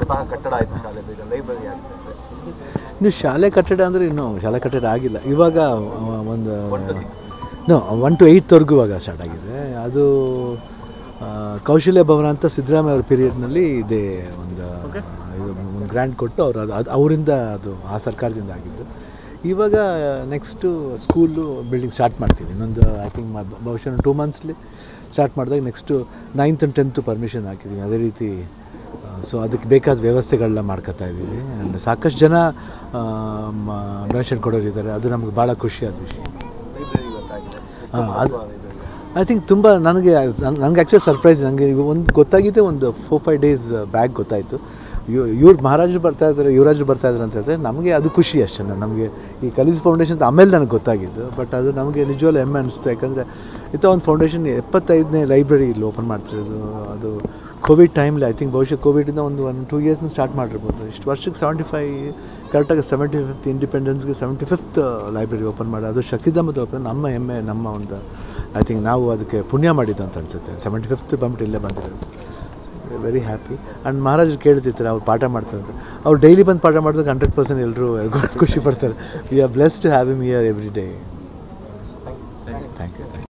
ಸ್ವತಃ ಕಟ್ಟಡ ಆಯಿತು ಶಾಲೆ ಈಗ ಲೈಬ್ರರಿ ಆಗಿದೆ ನೀವು ಶಾಲೆ ಕಟ್ಟಡ ಅಂದರೆ ಇನ್ನೂ ಶಾಲೆ ಕಟ್ಟಡ ಆಗಿಲ್ಲ ಇವಾಗ ಆ, ಒಂದು ನೋ ಒನ್ ಟು ಏಯ್ತ್ವರೆಗೂ ಇವಾಗ ಸ್ಟಾರ್ಟ್ ಆಗಿದೆ ಅದು ಆ, ಕೌಶಲ್ಯ ಭವನ ಅಂತ ಸಿದ್ದರಾಮಯ್ಯ ಅವ್ರ ಪೀರಿಯಡ್ನಲ್ಲಿ ಇದೆ ಒಂದು ಇದು ಒಂದು ಗ್ರ್ಯಾಂಟ್ ಕೊಟ್ಟು ಅವರು ಅದು ಅದು ಅವರಿಂದ ಅದು ಆ ಸರ್ಕಾರದಿಂದ ಆಗಿದ್ದು ಇವಾಗ ನೆಕ್ಸ್ಟು ಸ್ಕೂಲು ಬಿಲ್ಡಿಂಗ್ ಸ್ಟಾರ್ಟ್ ಮಾಡ್ತೀವಿ ಇನ್ನೊಂದು ಐ ಥಿಂಕ್ ಬಹುಶಃ ಟೂ ಮಂತ್ಸ್ಲಿ ಸ್ಟಾರ್ಟ್ ಮಾಡಿದಾಗ next ninth and tenth permission ಹಾಕಿದ್ದೀವಿ ಅದೇ ರೀತಿ ಸೊ ಅದಕ್ಕೆ ಬೇಕಾದ ವ್ಯವಸ್ಥೆಗಳನ್ನ ಮಾಡ್ಕೊತಾ ಇದ್ದೀವಿ ಆ್ಯಂಡ್ ಸಾಕಷ್ಟು ಜನ ಡೊನೇಷನ್ ಕೊಡೋರು ಇದ್ದಾರೆ ಅದು ನಮ್ಗೆ ಭಾಳ ಖುಷಿಯಾದ ವಿಷಯ ಲೈಬ್ರರಿ ಇವತ್ತಾಗಿದೆ ಹಾಂ ಅದು ಐ ಥಿಂಕ್ ತುಂಬ ನನಗೆ ನನಗೆ ಆ್ಯಕ್ಚುಲಿ ಸರ್ಪ್ರೈಸ್ ನನಗೆ ಒಂದು ಗೊತ್ತಾಗಿದೆ ಒಂದು ಫೋರ್ ಫೈವ್ ಡೇಸ್ ಬ್ಯಾಗ್ ಗೊತ್ತಾಯಿತು ಇವ್ ಇವ್ರು ಮಹಾರಾಜರು ಬರ್ತಾ ಇದ್ದಾರೆ ಯುವರಾಜರು ಬರ್ತಾ ಇದ್ದಾರೆ ಅಂತ ಹೇಳ್ತಾರೆ ನಮಗೆ ಅದು ಖುಷಿ ಅಷ್ಟೇ ನಮಗೆ ಈ ಕಲೀಸ್ ಫೌಂಡೇಶನ್ ಅಂತ ಆಮೇಲೆ ನನಗೆ ಗೊತ್ತಾಗಿದ್ದು ಬಟ್ ಅದು ನಮಗೆ ನಿಜವಾಗ್ಲೂ ಹೆಮ್ಮೆ ಅನಿಸ್ತು ಯಾಕಂದರೆ ಇಂಥ ಒಂದು ಫೌಂಡೇಶನ್ ಎಪ್ಪತ್ತೈದನೇ ಲೈಬ್ರರಿ ಇಲ್ಲಿ ಓಪನ್ ಮಾಡ್ತಿರೋದು ಅದು ಕೋವಿಡ್ ಟೈಮ್ಲಿ ಐ ಥಿಂಕ್ ಬಹುಶಃ ಕೋವಿಡಿಂದ ಒಂದು ಒನ್ ಟೂ ಇಯರ್ಸ್ನ ಸ್ಟಾರ್ಟ್ ಮಾಡಿರ್ಬೋದು ಇಷ್ಟು ವರ್ಷಕ್ಕೆ ಸೆವೆಂಟಿ ಫೈ ಕರೆಕ್ಟಾಗಿ ಸೆವೆಂಟಿ ಫಿಫ್ತ್ ಇಂಡಿಪೆಂಡೆನ್ಸ್ಗೆ ಸೆವೆಂಟಿ ಫಿಫ್ತ್ ಲೈಬ್ರರಿ ಓಪನ್ ಮಾಡಿ ಅದು ಶಕ್ತಿಧಾಮದ ಓಪನ್ ನಮ್ಮ ಹೆಮ್ಮೆ ನಮ್ಮ ಒಂದು ಐ ಥಿಂಕ್ ನಾವು ಅದಕ್ಕೆ ಪುಣ್ಯ ಮಾಡಿದ್ದು ಅಂತ ಅನಿಸುತ್ತೆ ಸೆವೆಂಟಿ ಫಿಫ್ತ್ ಬಂದ್ಬಿಟ್ಟು ಇಲ್ಲೇ ಬಂದಿರೋದು ವೆರಿ ಹ್ಯಾಪಿ ಆ್ಯಂಡ್ ಮಹಾರಾಜರು ಕೇಳ್ತಿರ್ತಾರೆ ಅವ್ರು ಪಾಠ ಮಾಡ್ತಾರೆ ಅಂತ ಅವ್ರು ಡೈಲಿ ಬಂದು ಪಾಠ ಮಾಡಿದಾಗ ಹಂಡ್ರೆಡ್ ಪರ್ಸೆಂಟ್ ಎಲ್ಲರೂ ಖುಷಿ ಪಡ್ತಾರೆ we are bless to have him here every day